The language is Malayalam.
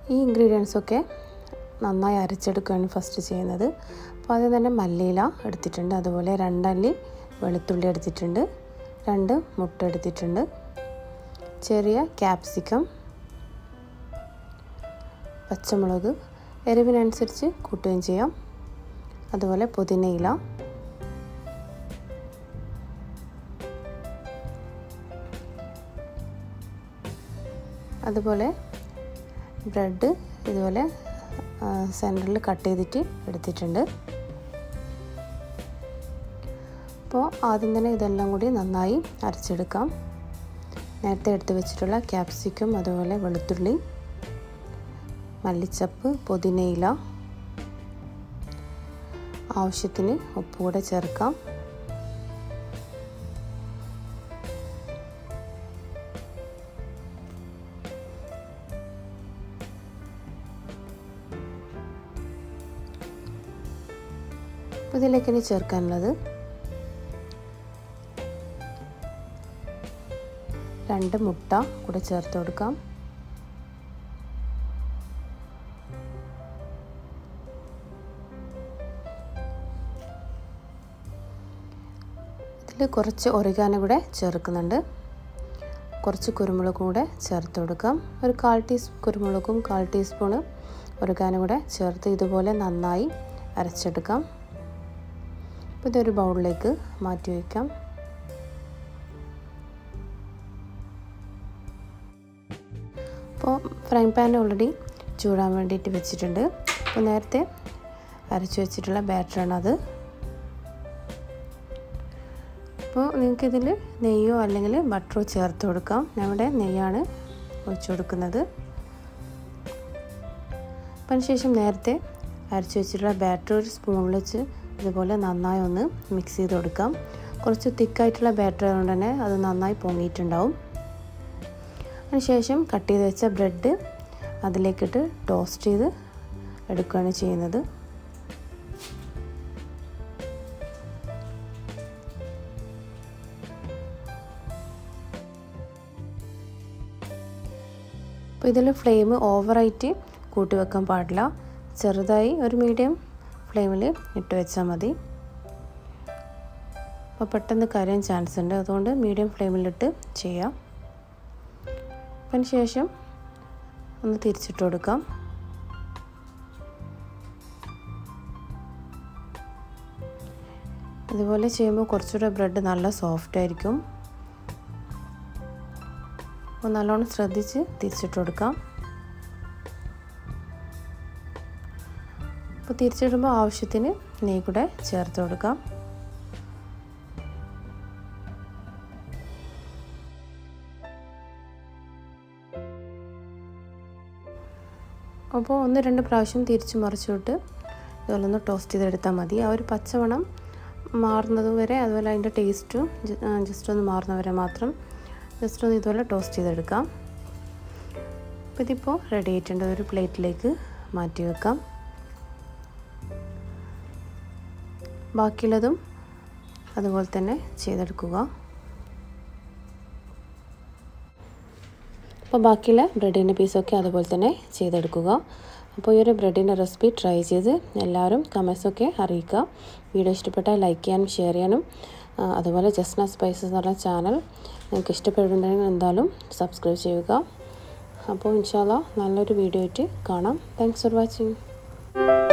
ഈ ഇൻഗ്രീഡിയൻസൊക്കെ നന്നായി അരച്ചെടുക്കുകയാണ് ഫസ്റ്റ് ചെയ്യുന്നത് അപ്പോൾ ആദ്യം തന്നെ മല്ലിയില എടുത്തിട്ടുണ്ട് അതുപോലെ രണ്ടല്ലി വെളുത്തുള്ളി എടുത്തിട്ടുണ്ട് രണ്ട് മുട്ട എടുത്തിട്ടുണ്ട് ചെറിയ ക്യാപ്സിക്കം പച്ചമുളക് എരിവിനനുസരിച്ച് കൂട്ടുകയും ചെയ്യാം അതുപോലെ പുതിനയില അതുപോലെ ബ്രെഡ് ഇതുപോലെ സെൻറ്ററിൽ കട്ട് ചെയ്തിട്ട് എടുത്തിട്ടുണ്ട് അപ്പോൾ ആദ്യം തന്നെ ഇതെല്ലാം കൂടി നന്നായി അരച്ചെടുക്കാം നേരത്തെ എടുത്ത് വെച്ചിട്ടുള്ള ക്യാപ്സിക്കം അതുപോലെ വെളുത്തുള്ളി മല്ലിച്ചപ്പ് പുതിനയില ആവശ്യത്തിന് ഉപ്പ് കൂടെ ചേർക്കാം അപ്പോൾ ഇതിലേക്ക് ഇനി ചേർക്കാനുള്ളത് രണ്ട് മുട്ട കൂടെ ചേർത്ത് കൊടുക്കാം ഇതിൽ കുറച്ച് ഒറിഗാനോ കൂടെ ചേർക്കുന്നുണ്ട് കുറച്ച് കുരുമുളക് കൂടെ ചേർത്ത് കൊടുക്കാം ഒരു കാൽ ടീസ് കുരുമുളകും കാൽ ടീസ്പൂണ് ഒറിഗാനോ കൂടെ ചേർത്ത് ഇതുപോലെ നന്നായി അരച്ചെടുക്കാം അപ്പോൾ ഇതൊരു ബൗളിലേക്ക് മാറ്റി വയ്ക്കാം അപ്പോൾ ഫ്രൈ പാൻ ഓൾറെഡി ചൂടാൻ വേണ്ടിയിട്ട് വെച്ചിട്ടുണ്ട് അപ്പോൾ നേരത്തെ അരച്ച് വെച്ചിട്ടുള്ള ബാറ്ററാണ് അത് അപ്പോൾ നിങ്ങൾക്കിതിൽ നെയ്യോ അല്ലെങ്കിൽ ബട്ടറോ ചേർത്ത് കൊടുക്കാം ഞങ്ങളുടെ നെയ്യാണ് ഒഴിച്ചു കൊടുക്കുന്നത് അപ്പം ശേഷം നേരത്തെ അരച്ച് വെച്ചിട്ടുള്ള ബാറ്റർ ഒരു സ്പൂണിൽ വെച്ച് ഇതുപോലെ നന്നായി ഒന്ന് മിക്സ് ചെയ്ത് കൊടുക്കാം കുറച്ച് തിക്കായിട്ടുള്ള ബാറ്റർ ആയതുകൊണ്ട് തന്നെ അത് നന്നായി പൊങ്ങിയിട്ടുണ്ടാവും അതിനുശേഷം കട്ട് ചെയ്ത് വെച്ച ബ്രെഡ് അതിലേക്കിട്ട് ടോസ്റ്റ് ചെയ്ത് എടുക്കുകയാണ് ചെയ്യുന്നത് അപ്പോൾ ഇതിൽ ഫ്ലെയിം ഓവറായിട്ട് കൂട്ടി വെക്കാൻ പാടില്ല ചെറുതായി ഒരു മീഡിയം ഫ്ലെയിമിൽ ഇട്ട് വെച്ചാൽ മതി അപ്പോൾ പെട്ടെന്ന് കരയാൻ ചാൻസ് ഉണ്ട് അതുകൊണ്ട് മീഡിയം ഫ്ലെയിമിലിട്ട് ചെയ്യാം അതിന് ശേഷം ഒന്ന് തിരിച്ചിട്ട് കൊടുക്കാം ഇതുപോലെ ചെയ്യുമ്പോൾ കുറച്ചുകൂടെ ബ്രെഡ് നല്ല സോഫ്റ്റ് ആയിരിക്കും അപ്പോൾ നല്ലോണം ശ്രദ്ധിച്ച് തിരിച്ചിട്ട് കൊടുക്കാം അപ്പോൾ തിരിച്ചിടുമ്പോൾ ആവശ്യത്തിന് നെയ്യ് കൂടെ ചേർത്ത് കൊടുക്കാം അപ്പോൾ ഒന്ന് രണ്ട് പ്രാവശ്യം തിരിച്ച് മറിച്ചിട്ട് ഇതുപോലെ ഒന്ന് ടോസ്റ്റ് ചെയ്തെടുത്താൽ മതി ആ ഒരു പച്ചമണം മാറുന്നത് വരെ അതുപോലെ അതിൻ്റെ ടേസ്റ്റും ജസ്റ്റ് ഒന്ന് മാറുന്ന വരെ മാത്രം ജസ്റ്റ് ഒന്ന് ഇതുപോലെ ടോസ്റ്റ് ചെയ്തെടുക്കാം അപ്പോൾ ഇതിപ്പോൾ റെഡി ആയിട്ടുണ്ട് ഒരു പ്ലേറ്റിലേക്ക് മാറ്റി വെക്കാം ബാക്കിയുള്ളതും അതുപോലെ തന്നെ ചെയ്തെടുക്കുക അപ്പോൾ ബാക്കിയുള്ള ബ്രെഡിൻ്റെ പീസൊക്കെ അതുപോലെ തന്നെ ചെയ്തെടുക്കുക അപ്പോൾ ഈ ഒരു ബ്രെഡിൻ്റെ റെസിപ്പി ട്രൈ ചെയ്ത് എല്ലാവരും കമൻസൊക്കെ അറിയിക്കുക വീഡിയോ ഇഷ്ടപ്പെട്ടാൽ ലൈക്ക് ചെയ്യാനും ഷെയർ ചെയ്യാനും അതുപോലെ ജസ്ന സ്പൈസസ് എന്ന് പറഞ്ഞ ചാനൽ നിങ്ങൾക്ക് ഇഷ്ടപ്പെടുന്നുണ്ടെങ്കിൽ എന്തായാലും സബ്സ്ക്രൈബ് ചെയ്യുക അപ്പോൾ ഇൻഷാല്ല നല്ലൊരു വീഡിയോ ആയിട്ട് കാണാം താങ്ക്സ് ഫോർ വാച്ചിങ്